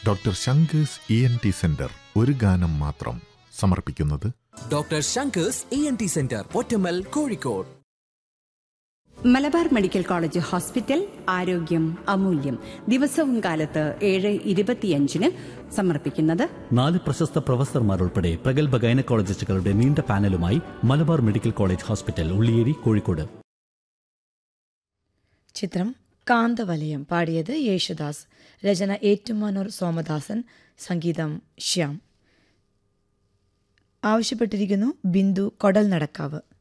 doctor Shankar's E N T centre ഒരു ഗാനം മാത്രം സമർപ്പിക്കുന്നത് doctor Shankar's E N T centre Pottammal Kozhikode Malabar medical college hospital ആരോഗ്യം അമൂല്യം ദിവസവും കാലത്ത് ഏഴ് ഇരുപത്തിയഞ്ചിന് സമർപ്പിക്കുന്നത് നാല് പ്രശസ്ത പ്രൊഫസർമാരുൾപ്പെടെ പ്രഗത്ഭ ഗൈനക്കോളജിസ്റ്റുകളുടെ നീണ്ട പാനലുമായി Malabar medical college hospital Ulliyeri Kozhikode ചിത്രം കാന്തവലയം പാടിയത് യേശുദാസ് രചന ഏറ്റുമാനൂർ സോമദാസൻ സംഗീതം ശ്യാം ആവശ്യപ്പെട്ടിരിക്കുന്നു ബിന്ദു കൊടൽ നടക്കാവ്